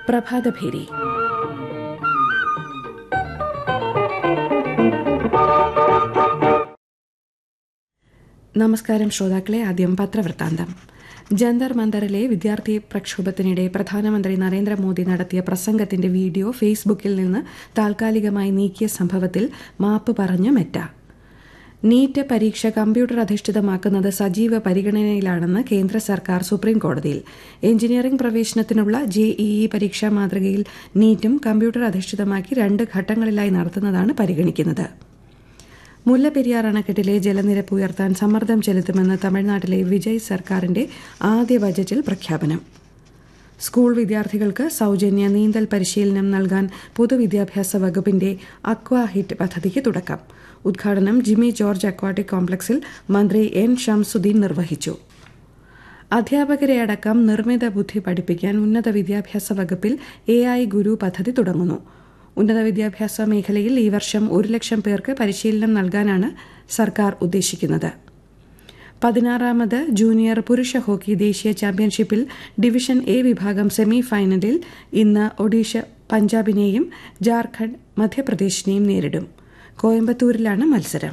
പ്രഭാതഭേരി നമസ്കാരം ശ്രോതാക്കളെ ആദ്യം പത്രവൃത്താന്തം ജന്തർ മന്ദറിലെ വിദ്യാർത്ഥി പ്രക്ഷോഭത്തിനിടെ പ്രധാനമന്ത്രി നരേന്ദ്രമോദി നടത്തിയ പ്രസംഗത്തിന്റെ വീഡിയോ ഫേസ്ബുക്കിൽ നിന്ന് താൽക്കാലികമായി നീക്കിയ സംഭവത്തിൽ മാപ്പ് പറഞ്ഞു മെറ്റ നീറ്റ് പരീക്ഷ കമ്പ്യൂട്ടർ അധിഷ്ഠിതമാക്കുന്നത് സജീവ പരിഗണനയിലാണെന്ന് കേന്ദ്ര സർക്കാർ സുപ്രീം കോടതിയിൽ എഞ്ചിനീയറിംഗ് പ്രവേശനത്തിനുള്ള ജെഇഇ പരീക്ഷാ മാതൃകയിൽ നീറ്റും കമ്പ്യൂട്ടർ അധിഷ്ഠിതമാക്കി രണ്ട് ഘട്ടങ്ങളിലായി നടത്തുന്നതാണ് പരിഗണിക്കുന്നത് മുല്ലപ്പെരിയാർ അണക്കെട്ടിലെ ജലനിരപ്പ് ഉയർത്താൻ സമ്മർദ്ദം ചെലുത്തുമെന്ന് തമിഴ്നാട്ടിലെ വിജയ് സർക്കാരിന്റെ ആദ്യ ബജറ്റിൽ പ്രഖ്യാപനം സ്കൂൾ വിദ്യാർത്ഥികൾക്ക് സൗജന്യ നീന്തൽ പരിശീലനം നൽകാൻ പൊതുവിദ്യാഭ്യാസ വകുപ്പിന്റെ അക്വാ ഹിറ്റ് പദ്ധതിക്ക് തുടക്കം ഉദ്ഘാടനം ജിമ്മി ജോർജ് അക്വാട്ടിക് കോംപ്ലക്സിൽ മന്ത്രി എൻ ഷംസുദ്ദീൻ നിർവഹിച്ചു അധ്യാപകരെ അടക്കം നിർമ്മിത ബുദ്ധി പഠിപ്പിക്കാൻ ഉന്നത വിദ്യാഭ്യാസ വകുപ്പിൽ എ ഐ ഗുരു പദ്ധതി തുടങ്ങുന്നു ഉന്നത വിദ്യാഭ്യാസ മേഖലയിൽ ഈ വർഷം ഒരു ലക്ഷം പേർക്ക് പരിശീലനം നൽകാനാണ് സർക്കാർ ഉദ്ദേശിക്കുന്നത് പതിനാറാമത് ജൂനിയർ പുരുഷ ഹോക്കി ദേശീയ ചാമ്പ്യൻഷിപ്പിൽ ഡിവിഷൻ എ വിഭാഗം സെമി ഫൈനലിൽ ഇന്ന് ഒഡീഷ പഞ്ചാബിനെയും ജാർഖണ്ഡ് മധ്യപ്രദേശിനെയും നേരിടും കോയമ്പത്തൂരിലാണ് മത്സരം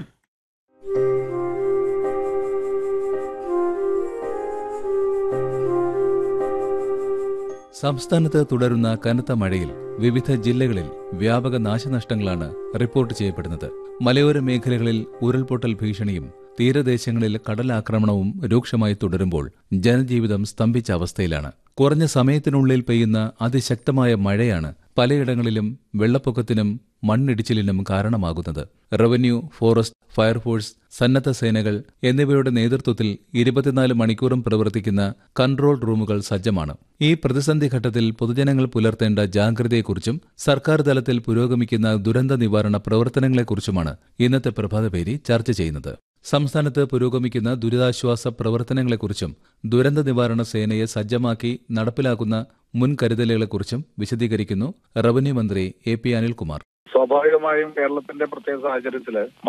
സംസ്ഥാനത്ത് തുടരുന്ന കനത്ത മഴയിൽ വിവിധ ജില്ലകളിൽ വ്യാപക നാശനഷ്ടങ്ങളാണ് റിപ്പോർട്ട് ചെയ്യപ്പെടുന്നത് മലയോര മേഖലകളിൽ ഉരുൾപൊട്ടൽ ഭീഷണിയും തീരദേശങ്ങളിൽ കടലാക്രമണവും രൂക്ഷമായി തുടരുമ്പോൾ ജനജീവിതം സ്തംഭിച്ച അവസ്ഥയിലാണ് കുറഞ്ഞ സമയത്തിനുള്ളിൽ പെയ്യുന്ന അതിശക്തമായ മഴയാണ് പലയിടങ്ങളിലും വെള്ളപ്പൊക്കത്തിനും മണ്ണിടിച്ചിലിനും കാരണമാകുന്നത് റവന്യൂ ഫോറസ്റ്റ് ഫയർഫോഴ്സ് സന്നദ്ധ സേനകൾ എന്നിവയുടെ നേതൃത്വത്തിൽ ഇരുപത്തിനാല് മണിക്കൂറും പ്രവർത്തിക്കുന്ന കൺട്രോൾ റൂമുകൾ സജ്ജമാണ് ഈ പ്രതിസന്ധി ഘട്ടത്തിൽ പൊതുജനങ്ങൾ പുലർത്തേണ്ട ജാഗ്രതയെക്കുറിച്ചും സർക്കാർ തലത്തിൽ പുരോഗമിക്കുന്ന ദുരന്ത നിവാരണ പ്രവർത്തനങ്ങളെക്കുറിച്ചുമാണ് ഇന്നത്തെ പ്രഭാതപേരി ചർച്ച ചെയ്യുന്നത് സംസ്ഥാനത്ത് പുരോഗമിക്കുന്ന ദുരിതാശ്വാസ പ്രവർത്തനങ്ങളെക്കുറിച്ചും ദുരന്ത നിവാരണ സേനയെ സജ്ജമാക്കി നടപ്പിലാക്കുന്ന മുൻകരുതലുകളെക്കുറിച്ചും വിശദീകരിക്കുന്നു റവന്യൂ മന്ത്രി എ പി അനിൽകുമാർ സ്വാഭാവികമായും കേരളത്തിന്റെ പ്രത്യേക സാഹചര്യത്തില്